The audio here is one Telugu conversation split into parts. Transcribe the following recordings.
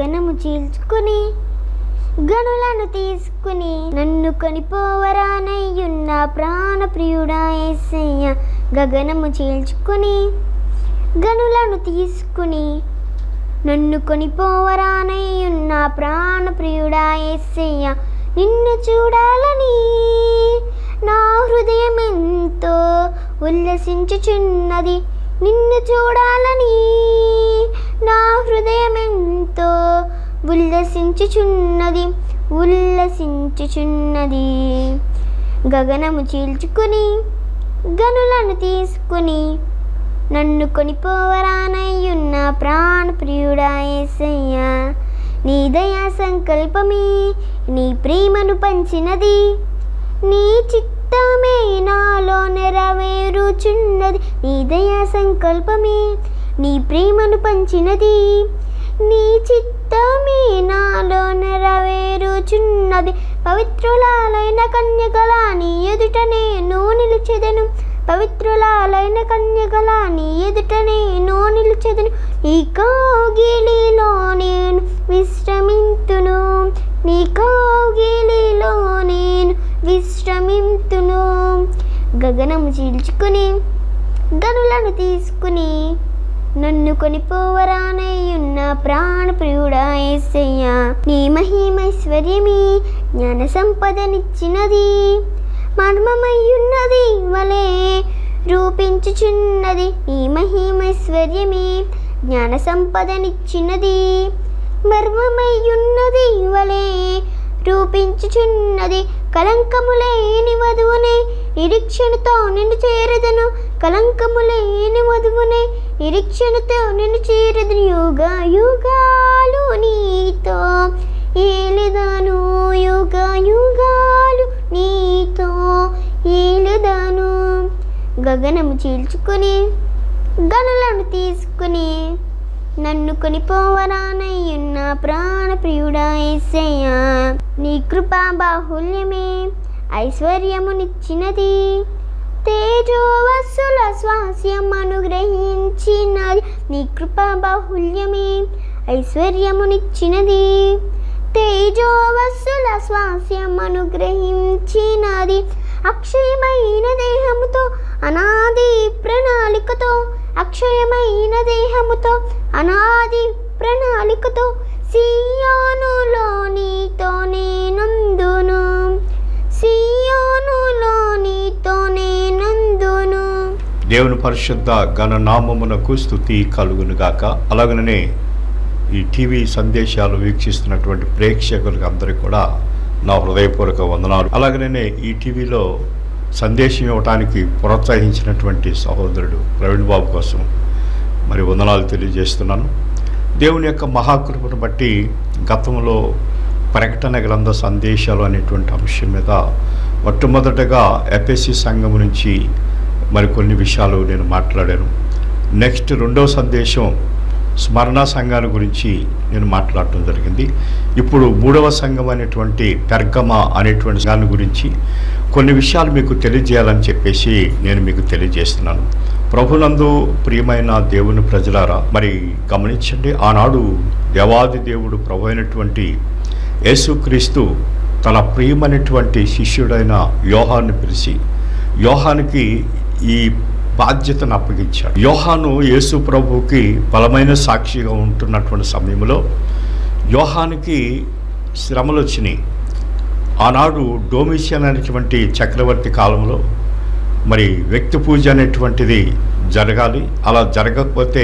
గగనము చీల్చుకుని గనులను తీసుకుని నన్ను కొనిపోవరానయ్యున్న ప్రాణ ప్రియుడా ఏసయ్య గగనము చీల్చుకుని గనులను తీసుకుని నన్ను కొనిపోవరానయ్యున్న ప్రాణ ప్రియుడా ఏసయ్య నిన్ను చూడాలని నా హృదయం ఎంతో ఉల్లసించుచున్నది నిన్ను చూడాలని నా హృదయం ఎంతో ఉల్లసించుచున్నది ఉల్లసించుచున్నది గగనము చీల్చుకుని గనులను తీసుకుని నన్ను కొనిపోవరానయ్యున్న ప్రాణ ప్రియుడా ఏసయ్యా నీ దయా సంకల్పమే నీ ప్రేమను పంచినది నీ చిత్తమే నాలో నెరవేరుచున్నది నీ దయా సంకల్పమే నీ ప్రేమను పంచినది నీ చిత్తమే నాలో నెరవేరుచున్నది పవిత్రులాలైన కన్యకల నీ ఎదుట నేను నిలిచెదను పవిత్రులాలైన కన్యకల నీ ఎదుట నేను నిలిచెదను నీ కౌగిలిలో నేను విశ్రమింతును నీ కౌగిలిలో నేను విశ్రమింతును గగనము చీల్చుకుని గనులను తీసుకుని నన్ను కొనిపోవరానయ్యున్న ప్రాణ ప్రియుడా ఏసయ్యా నీ మహిమైశ్వర్యమే జ్ఞాన సంపదనిచ్చినది మర్మమయ్యున్నది వలే రూపించుచున్నది నీ మహిమైశ్వర్యమే జ్ఞాన సంపదనిచ్చినది మర్మమయ్యున్నది వలే రూపించుచున్నది కలంకము లేని వధువునే నిరీక్షణతో నిన్ను చేరదను కలంకము లేని వధువునే నిరీక్షణతో నిన్ను చేరదను యుగ యుగాలు నీతో ఏలిదాను యుగ యుగాలు నీతో ఏలిదాను గగనము చీల్చుకుని గనులను తీసుకుని నన్ను కొనిపోవరానయ్యున్న ప్రాణ ప్రియుడా ఏసయ్యా నీ కృపా బాహుల్యమే ఐశ్వర్యమునిచ్చినది తేజోవస్సుల స్వాస్యం అనుగ్రహించినది నీ కృపా బాహుల్యమే ఐశ్వర్యమునిచ్చినది తేజోవస్సుల స్వాస్యం అనుగ్రహించినది అక్షయమైన దేహముతో అనాది ప్రణాళికతో అక్షయమైన దేహముతో అనాది ప్రణాళికతో సియోనులో నీతో నేనందును సియోనులో నీతో నేనందును దేవుని పరిశుద్ధ ఘన నామమునకు స్థుతి కలుగును గాక అలాగనే ఈ టీవీ సందేశాలు వీక్షిస్తున్నటువంటి ప్రేక్షకులకు అందరికీ కూడా నా హృదయపూర్వక వందనాలు అలాగనే ఈ టీవీలో సందేశం ఇవ్వడానికి ప్రోత్సహించినటువంటి సహోదరుడు ప్రవీణ్ బాబు కోసం మరి వందనాలు తెలియజేస్తున్నాను దేవుని యొక్క మహాకృపను బట్టి గతంలో ప్రకటన గ్రంథ సందేశాలు అనేటువంటి అంశం మీద మొట్టమొదటగా ఎపిఎస్సి సంఘం నుంచి మరికొన్ని విషయాలు నేను మాట్లాడాను నెక్స్ట్ రెండవ సందేశం స్మరణ సంఘాల గురించి నేను మాట్లాడటం జరిగింది ఇప్పుడు మూడవ సంఘం అనేటువంటి పెర్గమ అనేటువంటి దాని గురించి కొన్ని విషయాలు మీకు తెలియజేయాలని చెప్పేసి నేను మీకు తెలియజేస్తున్నాను ప్రభునందు ప్రియమైన దేవుని ప్రజలారా మరి గమనించండి ఆనాడు దేవాది దేవుడు ప్రభు అయినటువంటి యేసుక్రీస్తు తన ప్రియమైనటువంటి శిష్యుడైన యోహాన్ని పిలిచి యోహానికి ఈ బాధ్యతను అప్పగించాడు యోహాను యేసు ప్రభువుకి బలమైన సాక్షిగా ఉంటున్నటువంటి సమయంలో యోహానికి శ్రమలు వచ్చినాయి ఆనాడు డోమిషియన్ అనేటువంటి చక్రవర్తి కాలంలో మరి వ్యక్తి పూజ అనేటువంటిది జరగాలి అలా జరగకపోతే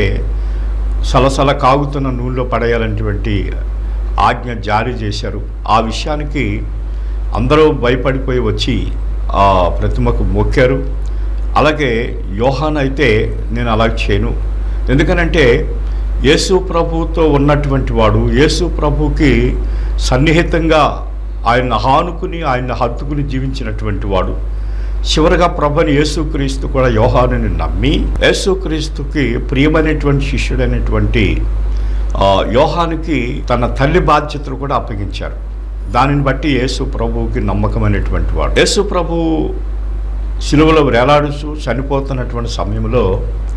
సలసల కాగుతున్న నూనెలో పడేయాలనేటువంటి ఆజ్ఞ జారీ చేశారు ఆ విషయానికి అందరూ భయపడిపోయి వచ్చి ఆ ప్రతిమకు మొక్కారు అలాగే యోహాన్ అయితే నేను అలా చేయను ఎందుకనంటే యేసు ప్రభుతో ఉన్నటువంటి వాడు యేసు ప్రభుకి సన్నిహితంగా ఆయన హానుకుని ఆయన హత్తుకుని జీవించినటువంటి వాడు చివరగా ప్రభుని యేసుక్రీస్తు కూడా యోహానుని నమ్మి యేసుక్రీస్తుకి ప్రియమైనటువంటి శిష్యుడైనటువంటి ఆ, యోహానుకి తన తల్లి బాధ్యతలు కూడా అప్పగించారు దానిని బట్టి యేసు ప్రభువుకి నమ్మకమైనటువంటి వాడు యేసు ప్రభు సిలువలో వేలాడుచు చనిపోతున్నటువంటి సమయంలో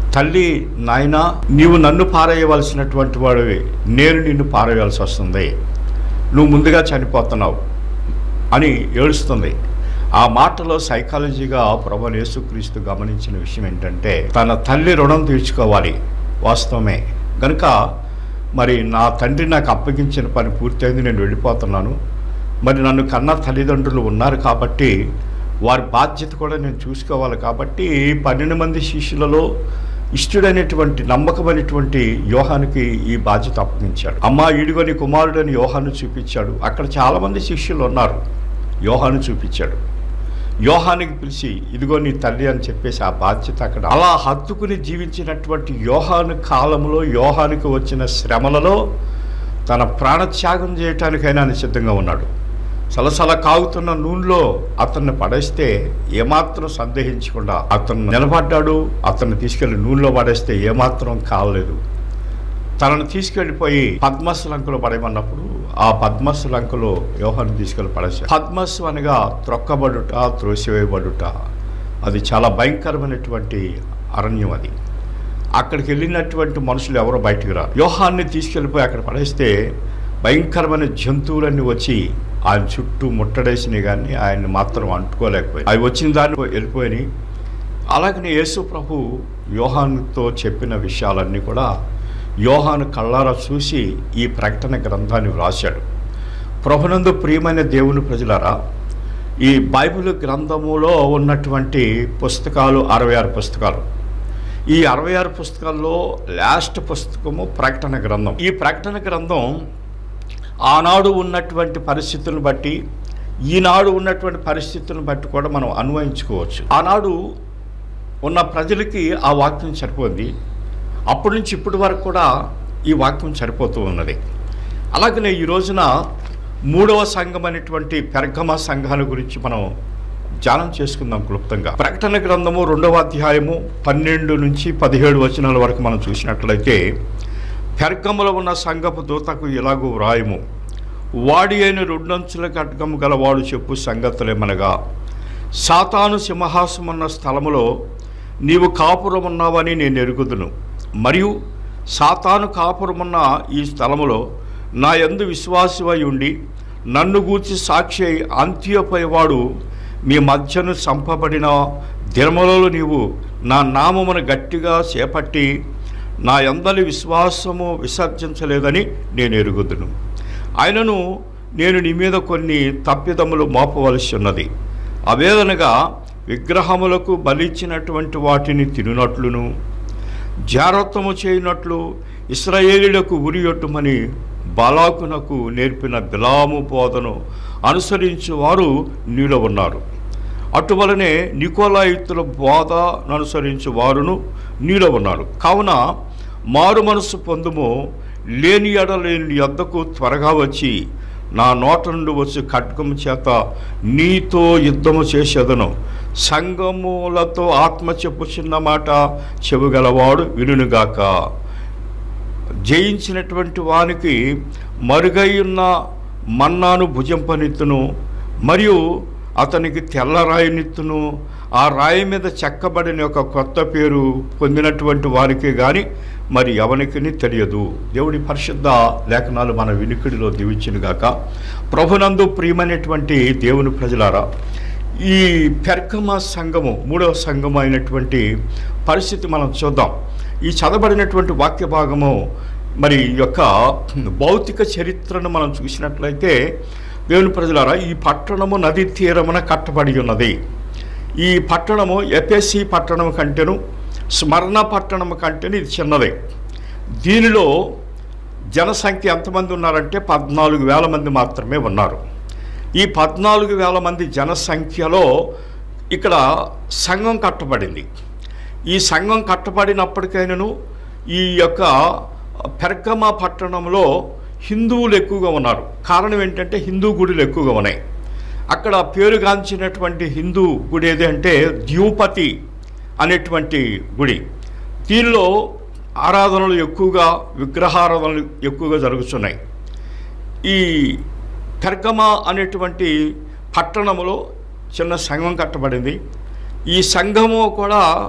తల్లి నాయన నీవు నన్ను పారేయవలసినటువంటి వాడివి నేను నిన్ను పారేయవలసి వస్తుంది నువ్వు ముందుగా చనిపోతున్నావు అని ఏడుస్తుంది ఆ మాటలో సైకాలజీగా ప్రభు యేసుక్రీస్తు గమనించిన విషయం ఏంటంటే తన తల్లి రుణం తీర్చుకోవాలి వాస్తవమే కనుక మరి నా తండ్రి నాకు అప్పగించిన పని పూర్తయింది నేను వెళ్ళిపోతున్నాను మరి నన్ను కన్న తల్లిదండ్రులు ఉన్నారు కాబట్టి వారి బాధ్యత కూడా నేను చూసుకోవాలి కాబట్టి పన్నెండు మంది శిష్యులలో ఇష్టుడైనటువంటి నమ్మకమైనటువంటి యోహానికి ఈ బాధ్యత అప్పగించాడు అమ్మా ఈడుగని కుమారుడని యోహాను చూపించాడు అక్కడ చాలామంది శిష్యులు ఉన్నారు యోహాను చూపించాడు యోహానికి పిలిచి ఇదిగో నీ తల్లి అని చెప్పేసి ఆ బాధ్యత అక్కడ అలా హత్తుకుని జీవించినటువంటి యోహాను కాలంలో యోహానికి వచ్చిన శ్రమలలో తన ప్రాణత్యాగం చేయటానికైనా ఆయన సిద్ధంగా ఉన్నాడు సలసల కాగుతున్న నూనెలో అతన్ని పడేస్తే ఏమాత్రం సందేహించకుండా అతను నిలబడ్డాడు అతన్ని తీసుకెళ్లి నూనెలో పడేస్తే ఏమాత్రం కాలేదు తనను తీసుకెళ్ళిపోయి పద్మస్ లంకలో పడేయమన్నప్పుడు ఆ పద్మస్ లంకలో యోహాన్ని తీసుకెళ్ళి పడేశారు పద్మస్ అనగా త్రొక్కబడుట త్రోసివేయబడుట అది చాలా భయంకరమైనటువంటి అరణ్యం అది అక్కడికి వెళ్ళినటువంటి మనుషులు ఎవరో బయటికి రారు యోహాన్ని తీసుకెళ్ళిపోయి అక్కడ పడేస్తే భయంకరమైన జంతువులన్నీ వచ్చి ఆయన చుట్టూ ముట్టడేసినాయి కానీ ఆయన్ని మాత్రం అంటుకోలేకపోయి అవి వచ్చిన దాన్ని వెళ్ళిపోయినాయి అలాగనే యేసు ప్రభు యోహానుతో చెప్పిన విషయాలన్నీ కూడా యోహాను కళ్ళారా చూసి ఈ ప్రకటన గ్రంథాన్ని వ్రాశాడు ప్రభునందు ప్రియమైన దేవుని ప్రజలారా ఈ బైబిల్ గ్రంథములో ఉన్నటువంటి పుస్తకాలు అరవై ఆరు పుస్తకాలు ఈ అరవై ఆరు పుస్తకాల్లో లాస్ట్ పుస్తకము ప్రకటన గ్రంథం ఈ ప్రకటన గ్రంథం ఆనాడు ఉన్నటువంటి పరిస్థితులను బట్టి ఈనాడు ఉన్నటువంటి పరిస్థితులను బట్టి కూడా మనం అన్వయించుకోవచ్చు ఆనాడు ఉన్న ప్రజలకి ఆ వాక్యం సరిపోయింది అప్పటి నుంచి ఇప్పటి వరకు కూడా ఈ వాక్యం సరిపోతూ ఉన్నది అలాగనే ఈ రోజున మూడవ సంఘం అనేటువంటి పెర్గమ సంఘాల గురించి మనం ధ్యానం చేసుకుందాం క్లుప్తంగా ప్రకటన గ్రంథము రెండవ అధ్యాయము పన్నెండు నుంచి పదిహేడు వచనాల వరకు మనం చూసినట్లయితే పెర్గములో ఉన్న సంఘపు దూతకు ఇలాగూ వ్రాయము వాడి అయిన రెండంచుల ఖడ్గము గలవాడు చెప్పు సంగతులేమనగా సాతాను సింహాసమున్న స్థలములో నీవు కాపురమున్నావని నేను ఎరుగుదును మరియు సాతాను కాపురమున్న ఈ స్థలములో నా యందు విశ్వాసమై ఉండి నన్ను గూర్చి సాక్షి అయి అంత్యపై వాడు మీ మధ్యను చంపబడిన దినములలో నీవు నా నామమును గట్టిగా చేపట్టి నా యందలి విశ్వాసము విసర్జించలేదని నేను ఎరుగుదును ఆయనను నేను నీ మీద కొన్ని తప్పిదములు మోపవలసి ఉన్నది అవేదనగా విగ్రహములకు బలిచ్చినటువంటి వాటిని తినునట్లును జాగ్రత్తము చేయనట్లు ఇస్రాయేలీలకు ఉరియొట్టుమని బాలాకునకు నేర్పిన బిలాము బోధను అనుసరించు వారు నీలో ఉన్నారు అటువలనే నికోలాయుక్తుల బోధను అనుసరించు వారును నీలో ఉన్నారు కావున మారు మనసు పొందుము లేని ఎడలేని నీ యొద్దకు త్వరగా వచ్చి నా నోట నుండి వచ్చి ఖడ్గము చేత నీతో యుద్ధము చేసేదను సంగములతో ఆత్మ చెప్పుచున్న మాట చెవుగలవాడు వినుగాక జయించినటువంటి వానికి మరుగై ఉన్న మన్నాను భుజంపనిత్తును మరియు అతనికి తెల్ల రాయినిత్తును ఆ రాయి మీద చెక్కబడిన ఒక కొత్త పేరు పొందినటువంటి వారికి కానీ మరి ఎవరికి తెలియదు దేవుడి పరిశుద్ధ లేఖనాలు మన వినికిడిలో దీవించినగాక ప్రభునందు ప్రియమైనటువంటి దేవుని ప్రజలారా ఈ పెర్గమ సంఘము మూడవ సంఘము అయినటువంటి పరిస్థితి మనం చూద్దాం ఈ చదవబడినటువంటి వాక్య భాగము మరి ఈ యొక్క భౌతిక చరిత్రను మనం చూసినట్లయితే దేవుని ప్రజలారా ఈ పట్టణము నది తీరమున కట్టబడి ఉన్నది ఈ పట్టణము ఎపిఎస్సి పట్టణం కంటేను స్మరణ పట్టణం కంటేను ఇది చిన్నదే దీనిలో జనసంఖ్య ఎంతమంది ఉన్నారంటే పద్నాలుగు వేల మంది మాత్రమే ఉన్నారు ఈ పద్నాలుగు వేల మంది జనసంఖ్యలో ఇక్కడ సంఘం కట్టబడింది ఈ సంఘం కట్టబడినప్పటికైనాను ఈ యొక్క పెర్గమ పట్టణంలో హిందువులు ఎక్కువగా ఉన్నారు కారణం ఏంటంటే హిందూ గుడులు ఎక్కువగా ఉన్నాయి అక్కడ పేరుగాంచినటువంటి హిందూ గుడి ఏది అంటే ద్యూపతి అనేటువంటి గుడి దీనిలో ఆరాధనలు ఎక్కువగా విగ్రహారాధనలు ఎక్కువగా జరుగుతున్నాయి ఈ పెర్గమ అనేటువంటి పట్టణములో చిన్న సంఘం కట్టబడింది ఈ సంఘము కూడా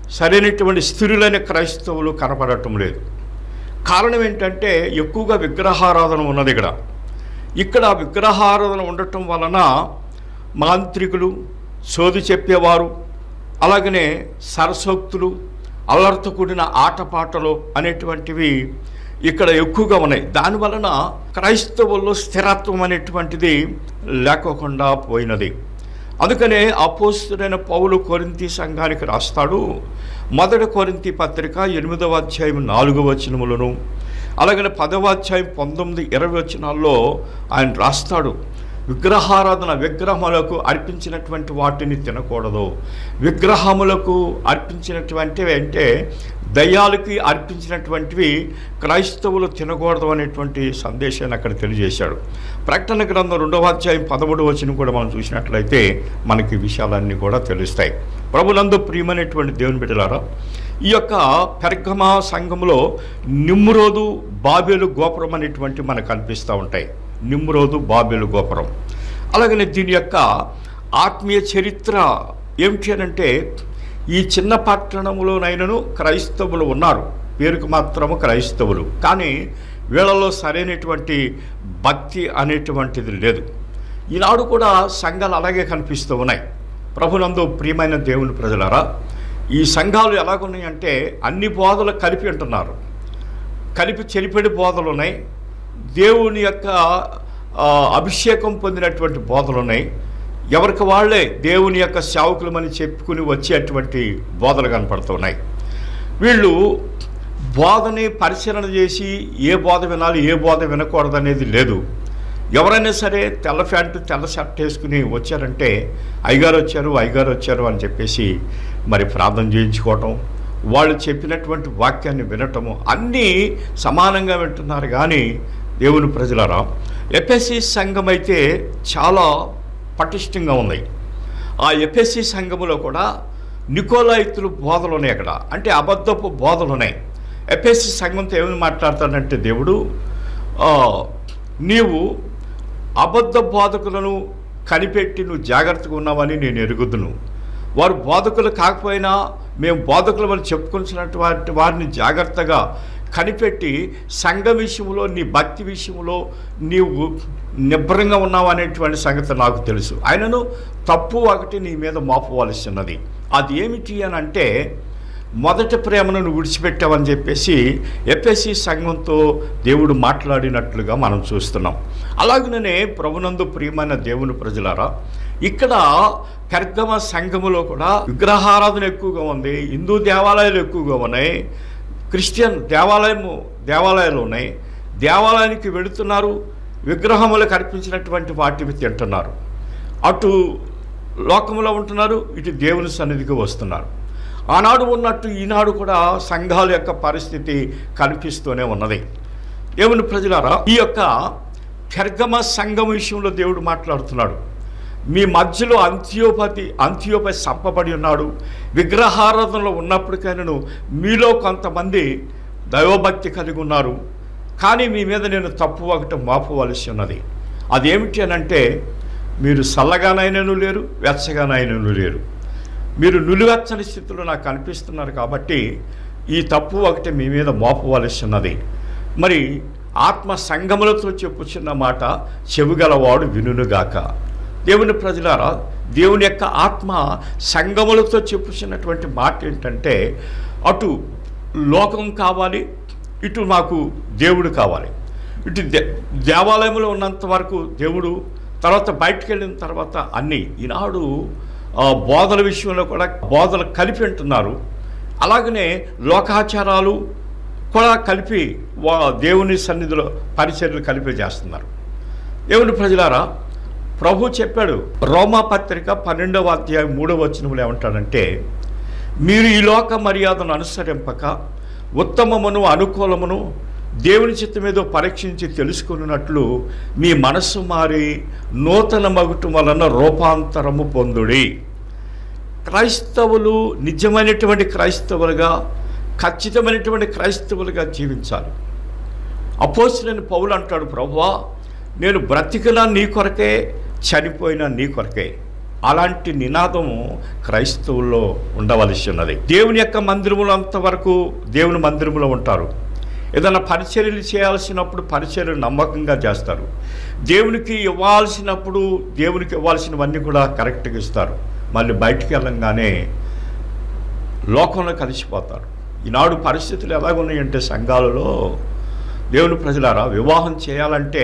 సరైనటువంటి స్థిరులైన క్రైస్తవులు కనపడటం లేదు కారణం ఏంటంటే ఎక్కువగా విగ్రహారాధన ఉన్నది ఇక్కడ ఇక్కడ విగ్రహారాధన ఉండటం వలన మాంత్రికులు సోది చెప్పేవారు అలాగనే సరసోక్తులు అల్లరితో కూడిన ఆటపాటలు అనేటువంటివి ఇక్కడ ఎక్కువగా ఉన్నాయి దాని వలన క్రైస్తవుల్లో స్థిరత్వం అనేటువంటిది లేకోకుండా పోయినది అందుకనే అపోస్తుడైన పౌలు కొరింతి సంఘానికి రాస్తాడు మొదటి కొరింతి పత్రిక ఎనిమిదవ అధ్యాయం నాలుగవ వచనములను అలాగనే పదవ అధ్యాయం పంతొమ్మిది ఇరవై వచనాల్లో ఆయన రాస్తాడు విగ్రహారాధన విగ్రహములకు అర్పించినటువంటి వాటిని తినకూడదు విగ్రహములకు అర్పించినటువంటివి అంటే దయ్యాలకి అర్పించినటువంటివి క్రైస్తవులు తినకూడదు అనేటువంటి సందేశాన్ని అక్కడ తెలియజేశాడు ప్రకటన గ్రంథం రెండవ అధ్యాయం పదమూడు వచ్చిన కూడా మనం చూసినట్లయితే మనకి ఈ విషయాలన్నీ కూడా తెలుస్తాయి ప్రభులందు ప్రియమైనటువంటి దేవుని బిడ్డలారా ఈ యొక్క పెర్గమా సంఘంలో నిమ్రోదు బాబేలు గోపురం అనేటువంటి మనకు కనిపిస్తూ ఉంటాయి నిమ్రోదు బాబేలు గోపురం అలాగనే దీని యొక్క ఆత్మీయ చరిత్ర ఏమిటి అని అంటే ఈ చిన్న పట్టణంలోనైనను క్రైస్తవులు ఉన్నారు పేరుకు మాత్రము క్రైస్తవులు కానీ వీళ్ళలో సరైనటువంటి భక్తి అనేటువంటిది లేదు ఈనాడు కూడా సంఘాలు అలాగే కనిపిస్తూ ఉన్నాయి ప్రభునందు ప్రియమైన దేవుని ప్రజలారా ఈ సంఘాలు ఎలాగున్నాయంటే అన్ని బోధలు కలిపి అంటున్నారు కలిపి చెరిపెడి బోధలు ఉన్నాయి దేవుని యొక్క ఆ, అభిషేకం పొందినటువంటి బోధలు ఉన్నాయి ఎవరికి వాళ్ళే దేవుని యొక్క సేవకులమని చెప్పుకుని వచ్చేటువంటి బోధలు కనపడుతున్నాయి వీళ్ళు బోధని పరిశీలన చేసి ఏ బోధ వినాలి ఏ బోధ వినకూడదు అనేది లేదు ఎవరైనా సరే తెల్ల ప్యాంటు తెల్ల షర్ట్ వేసుకుని వచ్చారంటే అయ్యగారు వచ్చారు అయ్యగారు వచ్చారు అని చెప్పేసి మరి ప్రార్థన చేయించుకోవటం వాళ్ళు చెప్పినటువంటి వాక్యాన్ని వినటము అన్నీ సమానంగా వింటున్నారు కానీ దేవుని ప్రజలరా ఎఫ్ఎస్సి సంఘం అయితే చాలా పటిష్టంగా ఉంది ఆ ఎఫ్ఎస్సి సంఘములో కూడా నికోలాయితులు బోధలు ఉన్నాయి అక్కడ అంటే అబద్ధపు బోధలు ఉన్నాయి ఎఫ్ఎస్సి సంఘంతో ఏమని మాట్లాడతాడంటే దేవుడు ఆ, నీవు అబద్ధ బోధకులను కనిపెట్టి నువ్వు జాగ్రత్తగా ఉన్నావని నేను ఎరుగుదును వారు బోధకులు కాకపోయినా మేము బోధకులు అని చెప్పుకొచ్చినటువంటి వారిని జాగ్రత్తగా కనిపెట్టి సంఘ విషయంలో నీ భక్తి విషయంలో నీవు నిబ్రంగా ఉన్నావు అనేటువంటి సంగతి నాకు తెలుసు ఆయనను తప్పు ఒకటి నీ మీద మోపవలసి ఉన్నది అది ఏమిటి అని అంటే మొదటి ప్రేమను నువ్వు విడిచిపెట్టావని చెప్పేసి ఎఫ్ఎస్సి సంఘంతో దేవుడు మాట్లాడినట్లుగా మనం చూస్తున్నాం అలాగనే ప్రభునందు ప్రియమైన దేవుని ప్రజలారా ఇక్కడ పెర్గమ సంఘములో కూడా విగ్రహారాధన ఎక్కువగా ఉంది హిందూ దేవాలయాలు ఎక్కువగా ఉన్నాయి క్రిస్టియన్ దేవాలయము దేవాలయాలు ఉన్నాయి దేవాలయానికి వెళుతున్నారు విగ్రహములకు అర్పించినటువంటి వాటిని తింటున్నారు అటు లోకములో ఉంటున్నారు ఇటు దేవుని సన్నిధికి వస్తున్నారు ఆనాడు ఉన్నట్టు ఈనాడు కూడా సంఘాల యొక్క పరిస్థితి కనిపిస్తూనే ఉన్నది దేవుని ప్రజలారా ఈ యొక్క పెర్గమ సంఘం విషయంలో దేవుడు మాట్లాడుతున్నాడు మీ మధ్యలో అంత్యోపతి అంత్యోపతి సంపబడి ఉన్నాడు విగ్రహారాధనలో ఉన్నప్పటికైనాను మీలో కొంతమంది దైవభక్తి కలిగి ఉన్నారు కానీ మీ మీద నేను తప్పు ఒకటి మోపవలసి ఉన్నది అదేమిటి అని అంటే మీరు చల్లగానైనను లేరు వెచ్చగానైనను లేరు మీరు నులివెచ్చని స్థితిలో నాకు కనిపిస్తున్నారు కాబట్టి ఈ తప్పు ఒకటి మీ మీద మోపవలసి ఉన్నది మరి ఆత్మ సంగములతో చెప్పుచున్న మాట చెవిగలవాడు వినుగాక దేవుని ప్రజలారా దేవుని యొక్క ఆత్మ సంగములతో చెప్పుచున్నటువంటి మాట ఏంటంటే అటు లోకం కావాలి ఇటు నాకు దేవుడు కావాలి ఇటు దే దేవాలయంలో ఉన్నంత వరకు దేవుడు తర్వాత బయటకు వెళ్ళిన తర్వాత అన్నీ ఈనాడు ఆ, బోధల విషయంలో కూడా బోధలు కలిపి ఉంటున్నారు అలాగనే లోకాచారాలు కూడా కలిపి వా దేవుని సన్నిధిలో పరిచర్యలు కలిపి చేస్తున్నారు దేవుని ప్రజలారా ప్రభు చెప్పాడు రోమా పత్రిక పన్నెండవ అధ్యాయం మూడవ వచనములు ఏమంటాడంటే మీరు ఈ లోక మర్యాదను అనుసరింపక ఉత్తమమును అనుకూలమును దేవుని చిత్తమేదో పరీక్షించి తెలుసుకున్నట్లు మీ మనస్సు మారి నూతన మగుటం వలన రూపాంతరము పొందుడి క్రైస్తవులు నిజమైనటువంటి క్రైస్తవులుగా ఖచ్చితమైనటువంటి క్రైస్తవులుగా జీవించాలి అపోస్తులైన పౌలు అంటాడు ప్రభువా నేను బ్రతికినా నీ కొరకే చనిపోయినా నీ కొరకే అలాంటి నినాదము క్రైస్తవుల్లో ఉండవలసి ఉన్నది దేవుని యొక్క మందిరములు అంతవరకు దేవుని మందిరములో ఉంటారు ఏదైనా పరిచర్యలు చేయాల్సినప్పుడు పరిచర్యలు నమ్మకంగా చేస్తారు దేవునికి ఇవ్వాల్సినప్పుడు దేవునికి ఇవ్వాల్సినవన్నీ కూడా కరెక్ట్గా ఇస్తారు మళ్ళీ బయటికి వెళ్ళంగానే లోకంలో కలిసిపోతారు ఈనాడు పరిస్థితులు ఎలాగున్నాయంటే సంఘాలలో దేవుని ప్రజలారా వివాహం చేయాలంటే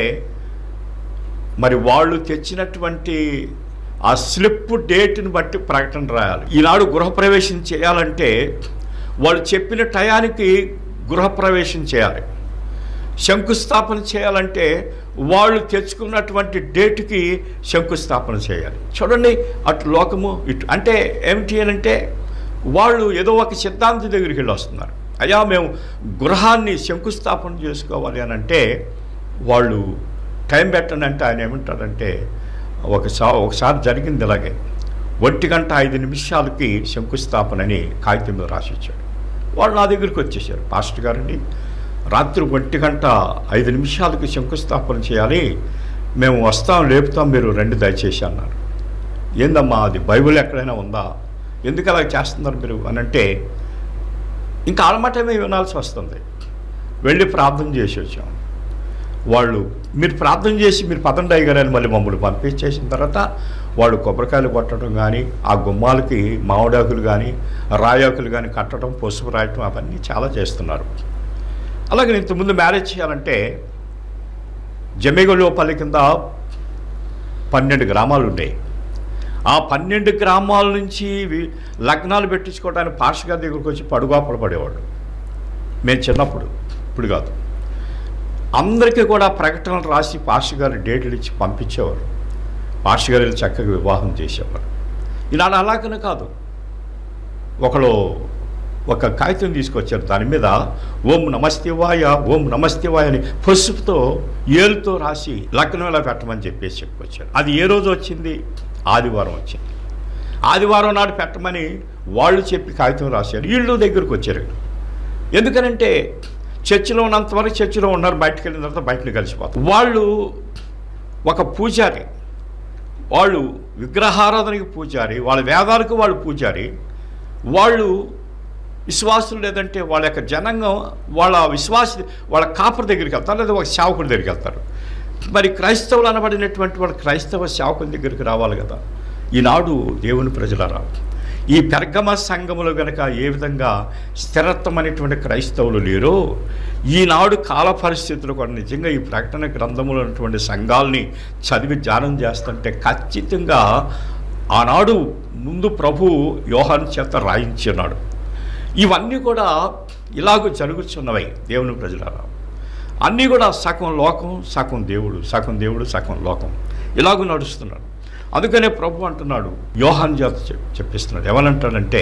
మరి వాళ్ళు తెచ్చినటువంటి ఆ స్లిప్ డేట్ని బట్టి ప్రకటన రాయాలి ఈనాడు గృహప్రవేశం చేయాలంటే వాళ్ళు చెప్పిన టయానికి గృహప్రవేశం చేయాలి శంకుస్థాపన చేయాలంటే వాళ్ళు తెచ్చుకున్నటువంటి డేట్కి శంకుస్థాపన చేయాలి చూడండి అటు లోకము ఇటు అంటే ఏమిటి అని అంటే వాళ్ళు ఏదో ఒక సిద్ధాంతి దగ్గరికి వెళ్ళి వస్తున్నారు అయ్యా మేము గృహాన్ని శంకుస్థాపన చేసుకోవాలి అని అంటే వాళ్ళు టైం పెట్టండి అంటే ఆయన ఏమంటాడంటే ఒకసారి ఒకసారి జరిగింది ఇలాగే ఒంటి గంట ఐదు నిమిషాలకి శంకుస్థాపన అని కాగితం మీద రాసిచ్చాడు వాళ్ళు నా దగ్గరికి వచ్చేసారు పాస్టర్ గారండి రాత్రి ఒంటి గంట ఐదు నిమిషాలకి శంకుస్థాపన చేయాలి మేము వస్తాం లేపుతాం మీరు రెండు దయచేసి అన్నారు ఏందమ్మా అది బైబిల్ ఎక్కడైనా ఉందా ఎందుకు అలా చేస్తున్నారు మీరు అని అంటే ఇంకా ఆలమటమే వినాల్సి వస్తుంది వెళ్ళి ప్రార్థన చేసి వచ్చాం వాళ్ళు మీరు ప్రార్థన చేసి మీరు పదండి అయ్యగారని మళ్ళీ మమ్మల్ని పంపించేసిన తర్వాత వాళ్ళు కొబ్బరికాయలు కొట్టడం కానీ ఆ గుమ్మాలకి మామిడాకులు కానీ రాయాకులు కానీ కట్టడం పసుపు రాయటం అవన్నీ చాలా చేస్తున్నారు అలాగే ఇంతకుముందు మ్యారేజ్ చేయాలంటే జమేగొల్లోపల్లి కింద పన్నెండు గ్రామాలు ఉండేవి ఆ పన్నెండు గ్రామాల నుంచి వి- లగ్నాలు పెట్టించుకోవడానికి పాస్టర్ గారి దగ్గరికి వచ్చి పడుగాపలు పడేవాడు మేము చిన్నప్పుడు ఇప్పుడు కాదు అందరికీ కూడా ప్రకటనలు రాసి పాస్టర్ గారు డేట్లు ఇచ్చి పంపించేవారు పాస్టర్ గారు వెళ్ళి చక్కగా వివాహం చేసేవారు ఈనాడు అలాగనే కాదు ఒకడు ఒక కాగితం తీసుకొచ్చారు దాని మీద ఓం నమస్తేవాయ ఓం నమస్తేవాయ అని పసుపుతో ఏలుతో రాసి లగ్నం ఇలా పెట్టమని చెప్పేసి చెప్పుకొచ్చారు అది ఏ రోజు వచ్చింది ఆదివారం వచ్చింది ఆదివారం నాడు పెట్టమని వాళ్ళు చెప్పి కాగితం రాశారు వీళ్ళు దగ్గరికి వచ్చారు ఎందుకనంటే చర్చిలో ఉన్నంతవరకు చర్చిలో ఉన్నారు బయటకు వెళ్ళిన తర్వాత బయటకు కలిసిపోతారు వాళ్ళు ఒక పూజారి వాళ్ళు విగ్రహారాధనకి పూజారి వాళ్ళ వేదాలకు వాళ్ళు పూజారి వాళ్ళు విశ్వాసులు లేదంటే వాళ్ళ యొక్క జనాంగం వాళ్ళ విశ్వాస వాళ్ళ కాపర్ దగ్గరికి వెళ్తారు లేదా ఒక సేవకుడి దగ్గరికి వెళ్తారు మరి క్రైస్తవులు అనబడినటువంటి వాళ్ళ క్రైస్తవ సేవకుల దగ్గరికి రావాలి కదా ఈనాడు దేవుని ప్రజలరా ఈ పెర్గమ సంఘములో గనక ఏ విధంగా స్థిరత్వం అనేటువంటి క్రైస్తవులు లేరో ఈనాడు కాల పరిస్థితులు కూడా నిజంగా ఈ ప్రకటన గ్రంథములో ఉన్నటువంటి సంఘాలని చదివి ధ్యానం చేస్తుంటే ఖచ్చితంగా ఆనాడు ముందు ప్రభు యోహాన్ చేత రాయించున్నాడు ఇవన్నీ కూడా ఇలాగ జరుగుతున్నవై దేవుని ప్రజలారా అన్నీ కూడా సగం లోకం సగం దేవుడు సగం దేవుడు సగం లోకం ఇలాగ నడుస్తున్నాడు అందుకనే ప్రభు అంటున్నాడు యోహాన్ చేత చెప్- చెప్పిస్తున్నాడు ఏమనంటాడంటే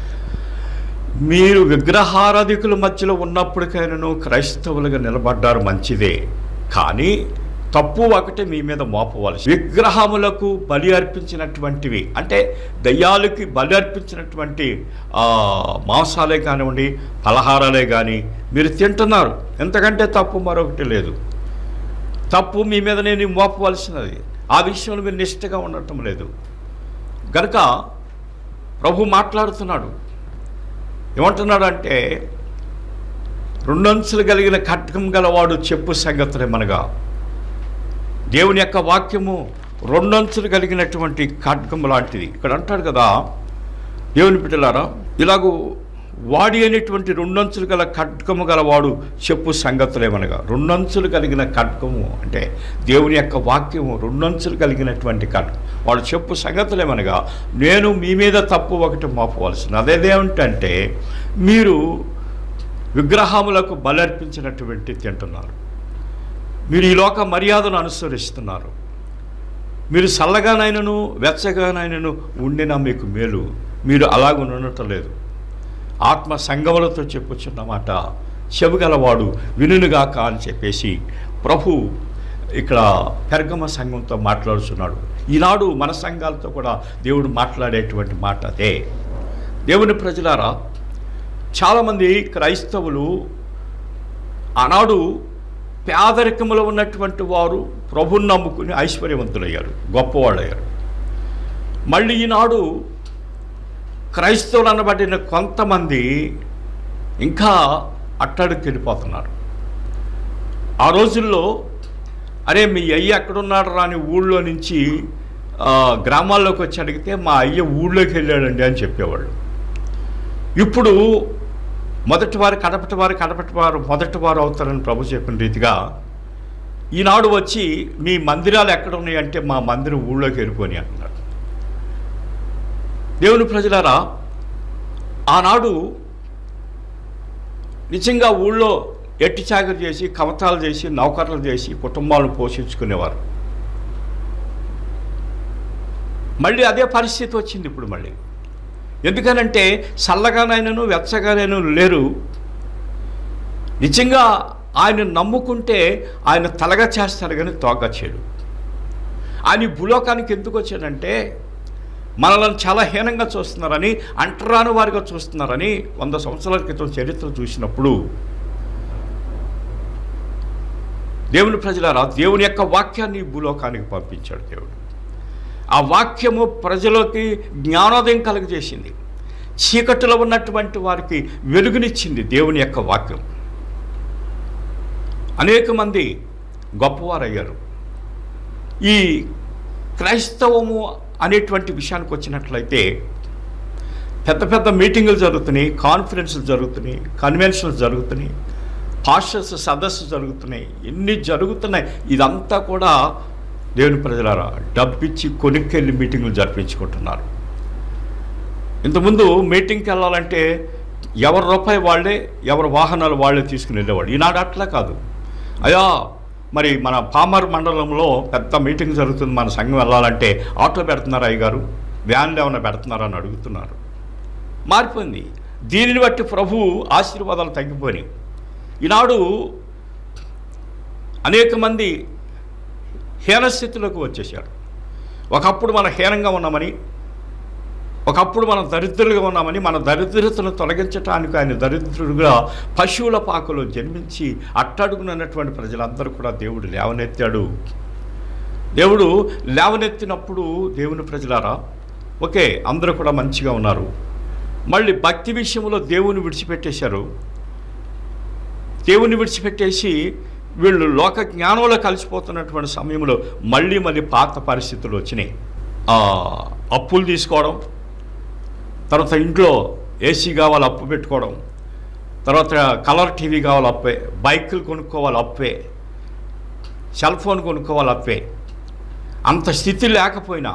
మీరు విగ్రహారాధికుల మధ్యలో ఉన్నప్పటికైనాను క్రైస్తవులుగా నిలబడ్డారు మంచిదే కానీ తప్పు ఒకటి మీ మీద మోపవలసి విగ్రహములకు బలి అర్పించినటువంటివి అంటే దయ్యాలకి బలి అర్పించినటువంటి ఆ, మాంసాలే కానివ్వండి పలహారాలే కానీ మీరు తింటున్నారు ఎంతకంటే తప్పు మరొకటి లేదు తప్పు మీ మీద నేను మోపవలసినది ఆ విషయంలో మీరు నిష్ఠగా ఉండటం లేదు గనుక ప్రభు మాట్లాడుతున్నాడు ఏమంటున్నాడు అంటే రెండంచులు కలిగిన ఖడ్గం గలవాడు చెప్పు సంగతులేమనగా దేవుని యొక్క వాక్యము రెండంచులు కలిగినటువంటి ఖడ్గం లాంటిది ఇక్కడ అంటాడు కదా దేవుని బిడ్డలారా ఇలాగూ వాడి అనేటువంటి రెండంచులు గల ఖడ్గము గలవాడు చెప్పు సంగతులేమనగా రెండంచులు కలిగిన ఖడ్గము అంటే దేవుని యొక్క వాక్యము రెండంచులు కలిగినటువంటి ఖడ్గం వాడు చెప్పు సంగతులేమనగా నేను మీ మీద తప్పు ఒకటి మోపవలసిన అదేదేమిటంటే మీరు విగ్రహములకు బలర్పించినటువంటి తింటున్నారు మీరు ఈ లోక మర్యాదను అనుసరిస్తున్నారు మీరు చల్లగానైనను వెచ్చగానైనను ఉండినా మీకు మేలు మీరు అలాగ ఉండటం లేదు ఆత్మ సంగములతో చెప్పుచున్నమాట చెవిగలవాడు వినుగాక అని చెప్పేసి ప్రభు ఇక్కడ పెర్గమ సంఘంతో మాట్లాడుతున్నాడు ఈనాడు మన సంఘాలతో కూడా దేవుడు మాట్లాడేటువంటి మాట అదే దేవుని ప్రజలారా చాలామంది క్రైస్తవులు ఆనాడు పేదరికంలో ఉన్నటువంటి వారు ప్రభుని నమ్ముకుని ఐశ్వర్యవంతులయ్యారు గొప్పవాళ్ళయ్యారు మళ్ళీ ఈనాడు క్రైస్తవులు అనబడిన కొంతమంది ఇంకా అట్టడికి వెళ్ళిపోతున్నారు ఆ రోజుల్లో అరే మీ అయ్య ఎక్కడున్నాడు రాని ఊళ్ళో నుంచి ఆ, గ్రామాల్లోకి వచ్చి అడిగితే మా అయ్య ఊళ్ళోకి వెళ్ళాడండి అని చెప్పేవాళ్ళు ఇప్పుడు మొదటి వారు కడపటి వారు కడపటి వారు మొదటి వారు అవుతారని ప్రభు చెప్పిన రీతిగా ఈనాడు వచ్చి మీ మందిరాలు ఎక్కడ ఉన్నాయి అంటే మా మందిరం ఊళ్ళోకి వెళ్ళిపోయి అంటున్నాడు దేవుని ప్రజలారా ఆనాడు నిజంగా ఊళ్ళో ఎట్టి చాకరి చేసి కవతాలు చేసి నౌకర్లు చేసి కుటుంబాలను పోషించుకునేవారు మళ్ళీ అదే పరిస్థితి వచ్చింది ఇప్పుడు మళ్ళీ ఎందుకనంటే చల్లగానైనను వెచ్చగానైనా లేరు నిజంగా ఆయన నమ్ముకుంటే ఆయన తలగా చేస్తారు కానీ తోక చేయడు ఆయన ఈ భూలోకానికి ఎందుకు వచ్చాడంటే మనల్ని చాలా హీనంగా చూస్తున్నారని అంటరాని వారిగా చూస్తున్నారని వంద సంవత్సరాల క్రితం చరిత్ర చూసినప్పుడు దేవుని ప్రజలారా దేవుని యొక్క వాక్యాన్ని ఈ భూలోకానికి పంపించాడు దేవుడు ఆ వాక్యము ప్రజలకి జ్ఞానోదయం కలుగజేసింది చీకటిలో ఉన్నటువంటి వారికి వెలుగునిచ్చింది దేవుని యొక్క వాక్యం అనేక మంది గొప్పవారయ్యారు ఈ క్రైస్తవము అనేటువంటి విషయానికి వచ్చినట్లయితే పెద్ద పెద్ద మీటింగులు జరుగుతున్నాయి కాన్ఫరెన్సులు జరుగుతున్నాయి కన్వెన్షన్లు జరుగుతున్నాయి పాస్టర్స్ సదస్సు జరుగుతున్నాయి ఎన్ని జరుగుతున్నాయి ఇదంతా కూడా దేవుని ప్రజలారా డబ్బిచ్చి కొనుక్కెళ్ళి మీటింగులు జరిపించుకుంటున్నారు ఇంతకుముందు మీటింగ్కి వెళ్ళాలంటే ఎవరి రూపాయి వాళ్ళే ఎవరి వాహనాలు వాళ్ళే తీసుకుని వెళ్ళేవాడు ఈనాడు అట్లా కాదు అయ్యా మరి మన పామర్ మండలంలో పెద్ద మీటింగ్ జరుగుతుంది మన సంఘం వెళ్ళాలంటే ఆటో పెడుతున్నారు అయ్యగారు వ్యాన్లు ఏమైనా పెడుతున్నారా అని అడుగుతున్నారు మారిపోయింది దీనిని బట్టి ప్రభు ఆశీర్వాదాలు తగ్గిపోయినాయి ఈనాడు అనేక మంది హీనస్థితిలోకి వచ్చేసారు ఒకప్పుడు మనం హీనంగా ఉన్నామని ఒకప్పుడు మనం దరిద్రులుగా ఉన్నామని మన దరిద్రతను తొలగించటానికి ఆయన దరిద్రుడుగా పశువుల పాకలో జన్మించి అట్టడుగునన్నటువంటి ప్రజలందరూ కూడా దేవుడు లేవనెత్తాడు దేవుడు లేవనెత్తినప్పుడు దేవుని ప్రజలారా ఓకే అందరూ కూడా మంచిగా ఉన్నారు మళ్ళీ భక్తి విషయంలో దేవుని విడిచిపెట్టేశారు దేవుని విడిచిపెట్టేసి వీళ్ళు లోక జ్ఞానంలో కలిసిపోతున్నటువంటి సమయంలో మళ్ళీ మళ్ళీ పాత పరిస్థితులు వచ్చినాయి ఆ, అప్పులు తీసుకోవడం తర్వాత ఇంట్లో ఏసీ కావాలి అప్పు పెట్టుకోవడం తర్వాత కలర్ టీవీ కావాలి అప్పే బైకులు కొనుక్కోవాలి అప్పే సెల్ ఫోన్ కొనుక్కోవాలి అప్పే అంత స్థితి లేకపోయినా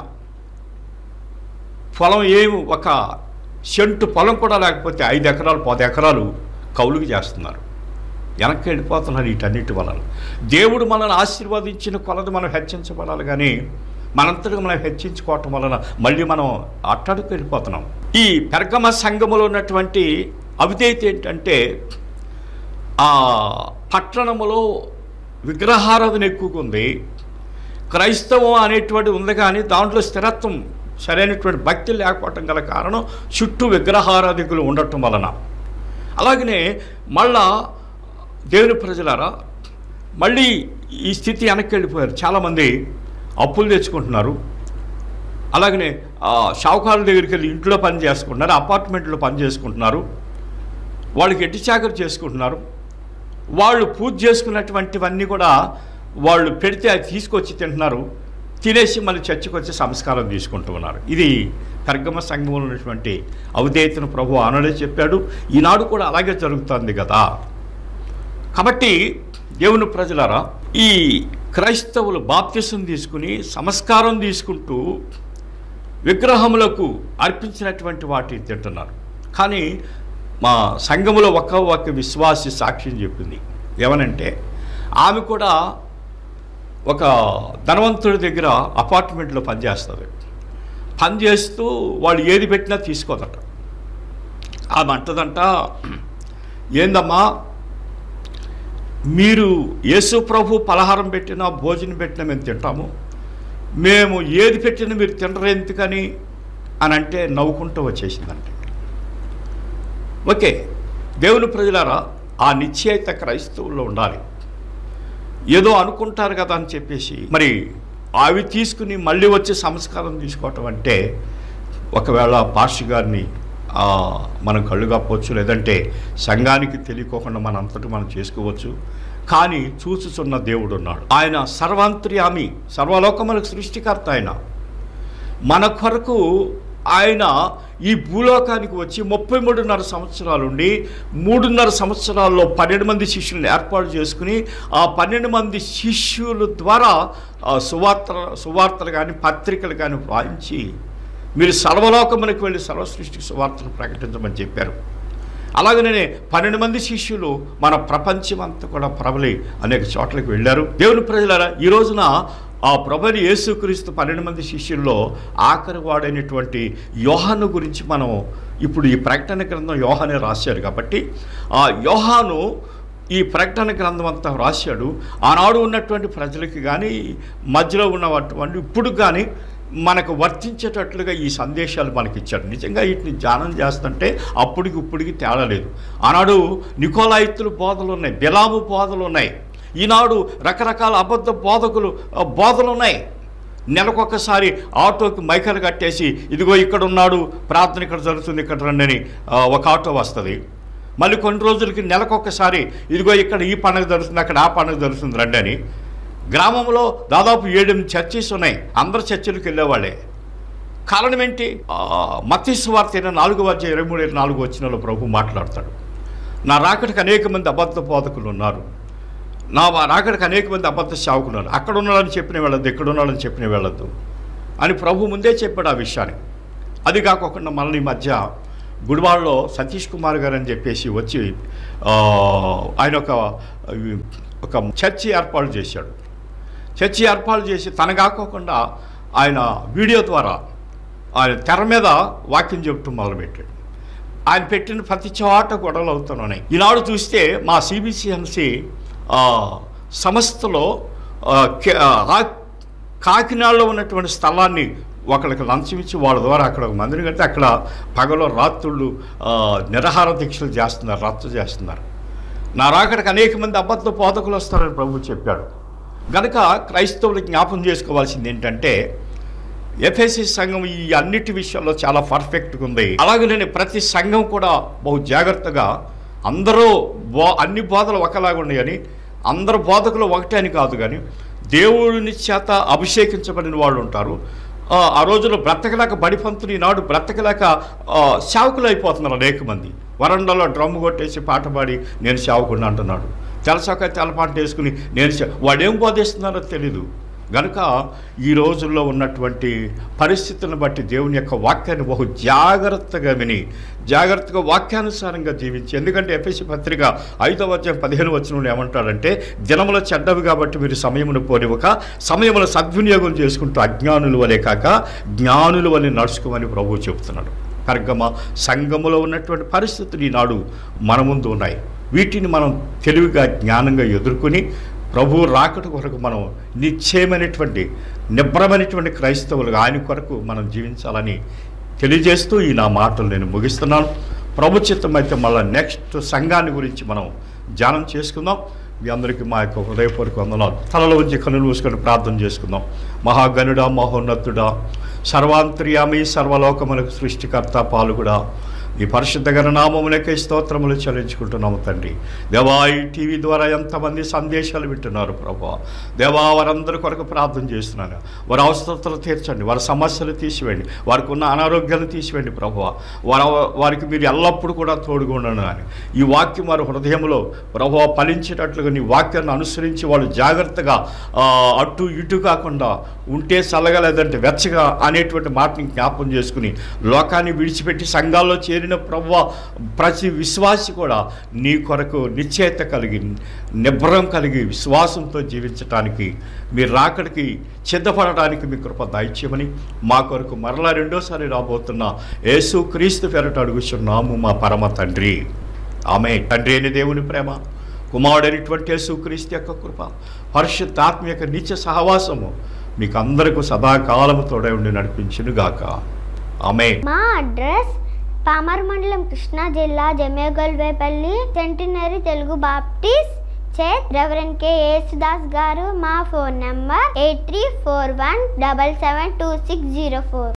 పొలం ఏమి ఒక సెంటు పొలం కూడా లేకపోతే ఐదు ఎకరాలు పది ఎకరాలు కౌలుకి చేస్తున్నారు వెనక్కి వెళ్ళిపోతున్నారు వీటన్నిటి వలన దేవుడు మనల్ని ఆశీర్వదించిన కొలది మనం హెచ్చించబడాలి కానీ మనంతటిగా మనం హెచ్చించుకోవటం వలన మళ్ళీ మనం అట్టడుకు వెళ్ళిపోతున్నాం ఈ పెర్గమ సంఘములో ఉన్నటువంటి అవిధేయత ఏంటంటే ఆ పట్టణములో విగ్రహారాధన ఎక్కువగా ఉంది క్రైస్తవం అనేటువంటి ఉంది కానీ దాంట్లో స్థిరత్వం సరైనటువంటి భక్తి లేకపోవటం గల కారణం చుట్టూ విగ్రహారాధికులు ఉండటం వలన అలాగనే మళ్ళా దేవుని ప్రజలారా మళ్ళీ ఈ స్థితి వెనక్కి వెళ్ళిపోయారు చాలామంది అప్పులు తెచ్చుకుంటున్నారు అలాగనే ఆ, షావుకారుల దగ్గరికి వెళ్ళి ఇంట్లో పని చేసుకుంటున్నారు అపార్ట్మెంట్లో పని చేసుకుంటున్నారు వాళ్ళకి ఎట్టి చాకరి చేసుకుంటున్నారు వాళ్ళు పూజ చేసుకున్నటువంటివన్నీ కూడా వాళ్ళు పెడితే అది తీసుకొచ్చి తింటున్నారు తినేసి మళ్ళీ చర్చికి వచ్చి సంస్కారం తీసుకుంటూ ఉన్నారు ఇది తర్గమ సంఘంలో ఉన్నటువంటి అవధేయతను ప్రభు ఆనడే చెప్పాడు ఈనాడు కూడా అలాగే జరుగుతుంది కదా కాబట్టి దేవుని ప్రజలారా ఈ క్రైస్తవులు బాప్తిసం తీసుకుని సంస్కారం తీసుకుంటూ విగ్రహములకు అర్పించినటువంటి వాటిని తింటున్నారు కానీ మా సంఘములో ఒక ఒక విశ్వాసి సాక్ష్యం చెప్పింది ఏమనంటే ఆమె కూడా ఒక ధనవంతుడి దగ్గర అపార్ట్మెంట్లో పనిచేస్తుంది పనిచేస్తూ వాళ్ళు ఏది పెట్టినా తీసుకోదట ఆమె అంటదంట ఏందమ్మా మీరు యేసు ప్రభు పలహారం పెట్టినా భోజనం పెట్టినా మేము తింటాము మేము ఏది పెట్టినా మీరు తినరు ఎందుకని అని అంటే నవ్వుకుంటూ వచ్చేసిందంటే ఓకే దేవుని ప్రజలారా ఆ నిశ్చయిత క్రైస్తవుల్లో ఉండాలి ఏదో అనుకుంటారు కదా అని చెప్పేసి మరి అవి తీసుకుని మళ్ళీ వచ్చి సంస్కారం తీసుకోవటం అంటే ఒకవేళ పాస్టర్ గారిని ఆ, మనం కళ్ళు కప్పవచ్చు లేదంటే సంఘానికి తెలియకోకుండా మన అంతటి మనం చేసుకోవచ్చు కానీ చూచుచున్న దేవుడు ఉన్నాడు ఆయన సర్వాంతర్యామి సర్వలోకములకు సృష్టికర్త ఆయన మన కొరకు ఆయన ఈ భూలోకానికి వచ్చి ముప్పై మూడున్నర సంవత్సరాలుండి మూడున్నర సంవత్సరాల్లో పన్నెండు మంది శిష్యులను ఏర్పాటు చేసుకుని ఆ పన్నెండు మంది శిష్యుల ద్వారా ఆ సువార్త సువార్తలు కానీ పత్రికలు కానీ వ్రాయించి మీరు సర్వలోకమునికి వెళ్ళి సర్వ సృష్టికి సువార్తను ప్రకటించమని చెప్పారు అలాగనే పన్నెండు మంది శిష్యులు మన ప్రపంచం అంతా కూడా ప్రబలి అనేక చోట్లకి వెళ్ళారు దేవుని ప్రజలారా ఈ రోజున ఆ ప్రభుని యేసుక్రీస్తు పన్నెండు మంది శిష్యుల్లో ఆఖరి వాడైనటువంటి యోహాను గురించి మనం ఇప్పుడు ఈ ప్రకటన గ్రంథం యోహానే రాశారు కాబట్టి ఆ యోహాను ఈ ప్రకటన గ్రంథం అంతా రాశాడు ఆనాడు ఉన్నటువంటి ప్రజలకి కానీ మధ్యలో ఉన్నటువంటి ఇప్పుడు కానీ మనకు వర్తించేటట్లుగా ఈ సందేశాలు మనకి ఇచ్చాడు నిజంగా వీటిని ధ్యానం చేస్తుంటే అప్పటికి ఇప్పటికి తేడా లేదు ఆనాడు నికోలాయిత్తులు బోధలు ఉన్నాయి బిలాము బోధలు ఉన్నాయి ఈనాడు రకరకాల అబద్ధ బోధకులు ఆ, బోధలు ఉన్నాయి నెలకొకసారి ఆటోకి మైకలు కట్టేసి ఇదిగో ఇక్కడ ఉన్నాడు ప్రార్థన ఇక్కడ జరుగుతుంది ఇక్కడ రండి అని ఆ, ఒక ఆటో వస్తుంది మళ్ళీ కొన్ని రోజులకి నెలకొకసారి ఇదిగో ఇక్కడ ఈ పండుగ జరుగుతుంది అక్కడ ఆ పండుగ జరుగుతుంది రండి అని గ్రామంలో దాదాపు ఏడెనిమిది చర్చిస్ ఉన్నాయి అందరు చర్చిలకు వెళ్ళేవాళ్ళే కారణం ఏంటి మతీసు వార్త అయిన నాలుగు వచ్చే ఇరవై మూడు ఇరవై నాలుగు వచ్చినలో ప్రభు మాట్లాడతాడు నా రాకడికి అనేక మంది అబద్ధ బోధకులు ఉన్నారు నా రాకడికి అనేక మంది అబద్ధ సేవకులు ఉన్నారు అక్కడ ఉన్నాడని చెప్పిన వెళ్ళద్దు ఇక్కడ ఉన్నాడని చెప్పిన వెళ్ళద్దు అని ప్రభు ముందే చెప్పాడు ఆ విషయాన్ని అది కాకుండా మళ్ళీ ఈ మధ్య గుడివాడలో సతీష్ కుమార్ గారు అని చెప్పేసి వచ్చి ఆ, ఆయన ఒక ఒక చర్చి ఏర్పాటు చేశాడు చర్చి ఏర్పాటు చేసి తన కాకోకుండా ఆయన వీడియో ద్వారా ఆయన తెర మీద వాక్యం చెబుతూ మొదలుపెట్టాడు ఆయన పెట్టిన ప్రతి చోట గొడవలు అవుతున్నాయి ఈనాడు చూస్తే మా సిబిసిఎంసి సంస్థలో ఆ, కే- ఆ, కాకినాడలో ఉన్నటువంటి స్థలాన్ని ఒకళ్ళకి లంచం ఇచ్చి వాళ్ళ ద్వారా అక్కడ ఒక మందిని కడితే అక్కడ పగలో రాత్రుళ్ళు ఆ, నిరాహార దీక్షలు చేస్తున్నారు రచ్చ చేస్తున్నారు నా రాకడికి అనేక మంది అబద్ధ బోధకులు వస్తారని ప్రభు చెప్పాడు గనక క్రైస్తవులకు జ్ఞాపం చేసుకోవాల్సింది ఏంటంటే ఎఫ్ఎస్సి సంఘం ఈ అన్నిటి విషయాల్లో చాలా పర్ఫెక్ట్గా ఉంది అలాగనే ప్రతి సంఘం కూడా బహు జాగ్రత్తగా అందరూ బో అన్ని బోధలు ఒకలాగా ఉన్నాయని అందరు బోధకులు ఒకటే అని కాదు కానీ దేవుడిని చేత అభిషేకించబడిన వాళ్ళు ఉంటారు ఆ, ఆ రోజుల్లో బ్రతకలేక బడిపంతులు ఈనాడు బ్రతకలేక ఆ, సేవకులు అయిపోతున్నారు అనేక మంది వరండాలో డ్రమ్ము కొట్టేసి పాట పాడి నేను సేవకుడిని అంటున్నాడు తెలసాక తెలపాట వేసుకుని నేను సే- వాడేం బోధిస్తున్నారో తెలీదు గనుక ఈ రోజుల్లో ఉన్నటువంటి పరిస్థితులను బట్టి దేవుని యొక్క వాక్యాన్ని బహు జాగ్రత్తగా విని జాగ్రత్తగా వాక్యానుసారంగా జీవించి ఎందుకంటే ఎఫ్ఎస్సి పత్రిక ఐదవ అధ్యాయం పదిహేను వచ్చిన ఏమంటాడంటే దినముల చెడ్డవి కాబట్టి మీరు సమయమును పోనివ్వక సమయమును సద్వినియోగం చేసుకుంటూ అజ్ఞానుల వలె కాక జ్ఞానుల వలె నడుచుకోమని ప్రభువు చెబుతున్నాడు కర్గమ సంఘములో ఉన్నటువంటి పరిస్థితులు ఈనాడు మన ముందు ఉన్నాయి వీటిని మనం తెలివిగా జ్ఞానంగా ఎదుర్కొని ప్రభు రాకట కొరకు మనం నిశ్చయమైనటువంటి నిబ్రమైనటువంటి క్రైస్తవులుగా ఆయన కొరకు మనం జీవించాలని తెలియజేస్తూ ఈ నా మాటలు నేను ముగిస్తున్నాను ప్రభు చిత్తం అయితే మళ్ళీ నెక్స్ట్ సంఘాన్ని గురించి మనం ధ్యానం చేసుకుందాం మీ అందరికీ మా యొక్క హృదయపూర్వక వందనాలు తలలో ఉంచి కనులు మూసుకొని ప్రార్థన చేసుకుందాం మహాగణుడా మహోన్నతుడా సర్వాంతర్యామి సర్వలోకములకు సృష్టికర్త పాలుగుడా ఈ పరిశుద్ధ గణనామములకే స్తోత్రములు చెల్లించుకుంటున్నాము తండ్రి దేవా ఈ టీవీ ద్వారా ఎంతమంది సందేశాలు వింటున్నారు ప్రభా దేవా వారందరి కొరకు ప్రార్థన చేస్తున్నాను వారి అవసరతలు తీర్చండి వారి సమస్యలు తీసివేయండి వారికి ఉన్న అనారోగ్యాలు తీసివేయండి ప్రభా వారి వారికి మీరు ఎల్లప్పుడూ కూడా తోడుగా ఉండను అని ఈ వాక్యం వారి హృదయంలో ప్రభావ ఫలించేటట్లుగా నీ వాక్యాన్ని అనుసరించి వాళ్ళు జాగ్రత్తగా ఆ, అటు ఇటు కాకుండా ఉంటే చల్లగా లేదంటే వెచ్చగా అనేటువంటి మాటని జ్ఞాపం చేసుకుని లోకాన్ని విడిచిపెట్టి సంఘాల్లో చేరిన ప్రభు ప్రతి విశ్వాసి కూడా నీ కొరకు నిశ్చయత కలిగి నిబ్రం కలిగి విశ్వాసంతో జీవించటానికి మీ రాకడికి సిద్ధపడటానికి మీ కృప దయచేయమని మా కొరకు మరలా రెండోసారి రాబోతున్న యేసు క్రీస్తు పెరట అడుగుచున్నాము మా పరమ తండ్రి ఆమె తండ్రి అయిన దేవుని ప్రేమ కుమారుడైనటువంటి యేసుక్రీస్తు యొక్క కృప పరిశుద్ధాత్మ యొక్క నిత్య సహవాసము మీకు అందరికీ సదాకాలము తోడై ఉండి నడిపించునుగాక ఆమె మా అడ్రస్ పామర్ మండలం కృష్ణా జిల్లా జమేగల్వేపల్లి సెంటినరీ తెలుగు బాప్టిస్ట్ చేత్ రెవరెండ్ కె యేసుదాస్ గారు మా phone number eight three four one double seven two six zero four